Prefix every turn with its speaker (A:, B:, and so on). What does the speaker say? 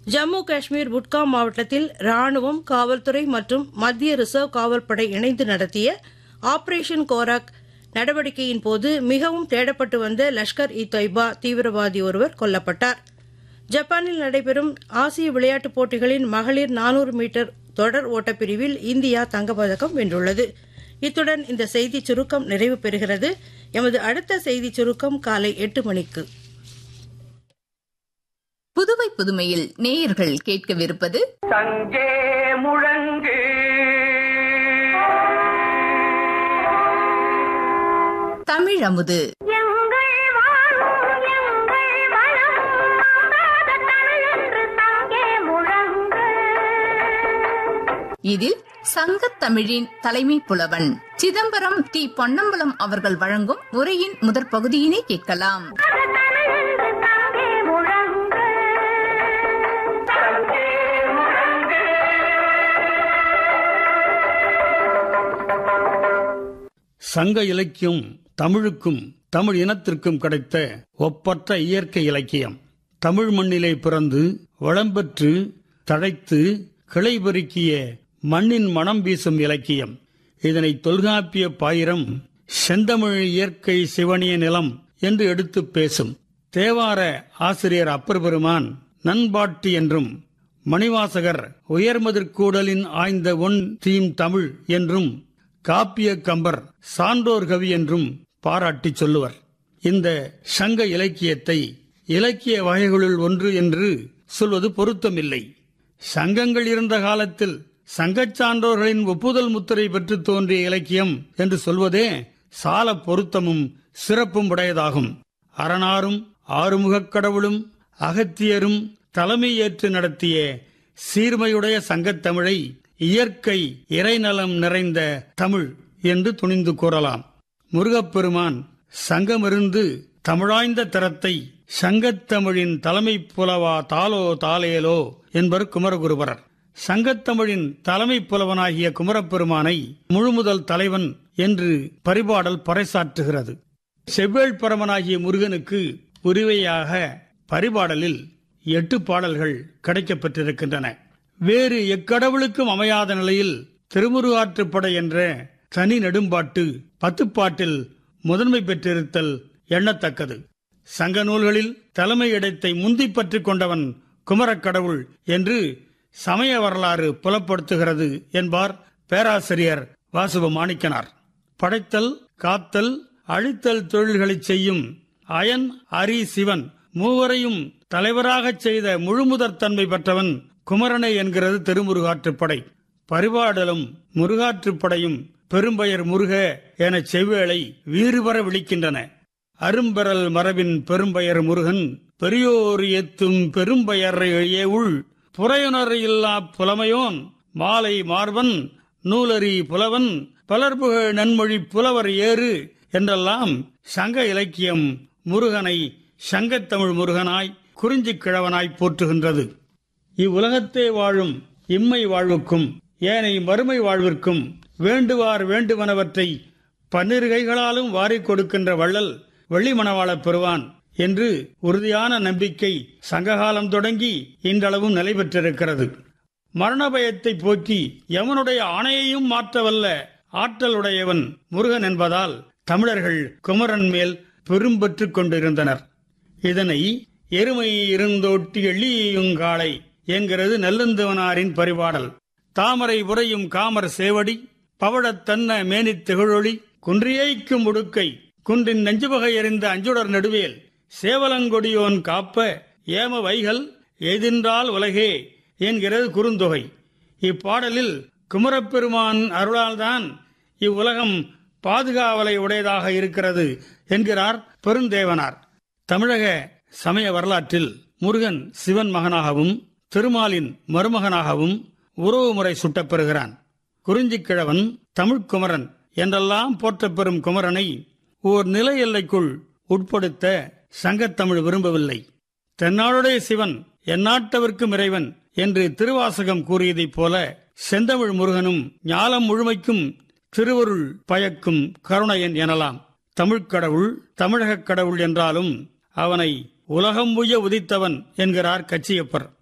A: ஜம்மு காஷ்மீர் புட்காம் மாவட்டத்தில் ராணுவம் காவல்துறை மற்றும் மத்திய ரிசர்வ் காவல்படை இணைந்து நடத்திய ஆபரேஷன் கோராக் நடவடிக்கையின் போது மிகவும் தேடப்பட்டு வந்த லஷ்கர் இ தொய்பா தீவிரவாதி ஒருவர் கொல்லப்பட்டார் ஜப்பானில் நடைபெறும் ஆசிய விளையாட்டுப் போட்டிகளின் மகளிர் நானூறு மீட்டர் தொடர் ஓட்டப்பிரிவில் இந்தியா தங்கப்பதக்கம் வென்றுள்ளது இத்துடன் இந்த செய்திச் சுருக்கம் நிறைவு பெறுகிறது எமது அடுத்த செய்திச் சுருக்கம் காலை எட்டு மணிக்கு
B: புதுவை புதுமையில் நேயர்கள் கேட்கவிருப்பது
C: தங்கே முழங்கு
B: தமிழ் அமுது
D: எங்கள் வாழும் எங்கள் வளம் மாறாத தமிழென்று தங்கே முழங்கு
B: இதில் சங்கத் தமிழின் தலைமை புலவன் சிதம்பரம் டி பொன்னம்பலம் அவர்கள் வழங்கும் உரையின் முதற் பகுதியினை கேட்கலாம்
D: தமிழென்று தங்கே முழங்கு
C: தங்கே முழங்கு
E: சங்க இலக்கியம் தமிழுக்கும் தமிழ் இனத்திற்கும் கிடைத்த ஒப்பற்ற இயற்கை இலக்கியம் தமிழ் மண்ணிலே பிறந்து வளம்பெற்று தழைத்து கிளை பெருக்கிய மண்ணின் மனம் வீசும் இலக்கியம் இதனை தொல்காப்பிய பாயிரம் செந்தமிழ் இயற்கை சிவனிய நிலம் என்று எடுத்துப் பேசும் தேவார ஆசிரியர் அப்பர் பெருமான் நண்பாட்டு என்றும் மணிவாசகர் உயர்மதிர்கூடலின் ஆய்ந்த ஒன் தீம் தமிழ் என்றும் காப்பிய கம்பர் சான்றோர் கவி என்றும் பாராட்டிச் சொல்லுவர் இந்த சங்க இலக்கியத்தை இலக்கிய வகைகளுள் ஒன்று என்று சொல்வது பொருத்தமில்லை சங்கங்கள் இருந்த காலத்தில் சங்கச் சான்றோர்களின் ஒப்புதல் முத்திரை பெற்று தோன்றிய இலக்கியம் என்று சொல்வதே சால பொருத்தமும் சிறப்பும் உடையதாகும் அரணாரும் ஆறுமுகக் கடவுளும் அகத்தியரும் தலைமை ஏற்று நடத்திய சீர்மையுடைய சங்கத்தமிழை இயற்கை இறைநலம் நிறைந்த தமிழ் என்று துணிந்து கூறலாம் முருகப்பெருமான் சங்கமிருந்து தமிழாய்ந்த தரத்தை சங்கத்தமிழின் தலைமை புலவா தாலோ தாலேலோ என்பர் குமரகுருபரர் சங்கத்தமிழின் தலைமை புலவனாகிய குமரப்பெருமானை முழுமுதல் தலைவன் என்று பரிபாடல் பறைசாற்றுகிறது செவ்வேள் பரமனாகிய முருகனுக்கு உரிவையாக பரிபாடலில் எட்டு பாடல்கள் கிடைக்கப்பெற்றிருக்கின்றன வேறு எக்கடவுளுக்கும் அமையாத நிலையில் திருமுருகாற்றுப்படை என்ற தனி நெடும்பாட்டு பத்துப்பாட்டில் முதன்மை பெற்றிருத்தல் எண்ணத்தக்கது சங்க நூல்களில் தலைமை இடத்தை முந்தி பற்றிக் கொண்டவன் குமரக்கடவுள் என்று சமய வரலாறு புலப்படுத்துகிறது என்பார் பேராசிரியர் வாசுவ மாணிக்கனார் படைத்தல் காத்தல் அழித்தல் தொழில்களைச் செய்யும் அயன் அரி சிவன் மூவரையும் தலைவராகச் செய்த முழுமுதற் தன்மை பெற்றவன் குமரனை என்கிறது திருமுருகாற்றுப்படை பரிபாடலும் முருகாற்றுப்படையும் பெரும்பெயர் முருக எனச் செவ்வேளை வீறுபர விழிக்கின்றன அரும்பெறல் மரபின் பெரும்பெயர் முருகன் பெரியோர் எத்தும் பெரும்பெயர் உள் புறையுணர் இல்லா புலமையோன் மாலை மார்பன் நூலரி புலவன் பலர்புகழ் நன்மொழி புலவர் ஏறு என்றெல்லாம் சங்க இலக்கியம் முருகனை சங்கத்தமிழ் முருகனாய் குறிஞ்சிக் கிழவனாய் போற்றுகின்றது இவ்வுலகத்தே வாழும் இம்மை வாழ்வுக்கும் ஏனை மறுமை வாழ்விற்கும் வேண்டுவார் வேண்டுவனவற்றை பன்னிரு கைகளாலும் வாரிக் கொடுக்கின்ற வள்ளல் வெள்ளிமணவாளப் பெறுவான் என்று உறுதியான நம்பிக்கை சங்ககாலம் தொடங்கி இன்றளவும் நிலை பெற்றிருக்கிறது மரண பயத்தை போக்கி எவனுடைய ஆணையையும் மாற்றவல்ல ஆற்றலுடையவன் முருகன் என்பதால் தமிழர்கள் குமரன் மேல் பெரும்பற்றுக் கொண்டிருந்தனர் இதனை எருமை இருந்தோட்டி எள்ளியுங்காலை என்கிறது நெல்லுந்தவனாரின் பரிபாடல் தாமரை உறையும் காமர் சேவடி பவழத் தன்ன மேனித் திகழொளி குன்றியைக்கும் உடுக்கை குன்றின் நெஞ்சுவகை எறிந்த அஞ்சுடர் நடுவேல் சேவலங்கொடியோன் காப்ப ஏம வைகள் எதின்றால் உலகே என்கிறது குறுந்தொகை இப்பாடலில் குமரப்பெருமான் அருளால்தான் இவ்வுலகம் பாதுகாவலை உடையதாக இருக்கிறது என்கிறார் பெருந்தேவனார் தமிழக சமய வரலாற்றில் முருகன் சிவன் மகனாகவும் திருமாலின் மருமகனாகவும் உறவு முறை சுட்டப்பெறுகிறான் குறிஞ்சிக்கிழவன் தமிழ்குமரன் என்றெல்லாம் போற்றப்பெறும் குமரனை ஓர் நிலை எல்லைக்குள் உட்படுத்த சங்கத்தமிழ் விரும்பவில்லை தென்னாடுடைய சிவன் எந்நாட்டவர்க்கும் இறைவன் என்று திருவாசகம் கூறியதைப் போல செந்தமிழ் முருகனும் ஞாலம் முழுமைக்கும் திருவருள் பயக்கும் கருணையன் எனலாம் தமிழ்க் கடவுள் தமிழகக் கடவுள் என்றாலும் அவனை உலகம் உய உதித்தவன் என்கிறார் கச்சியப்பர்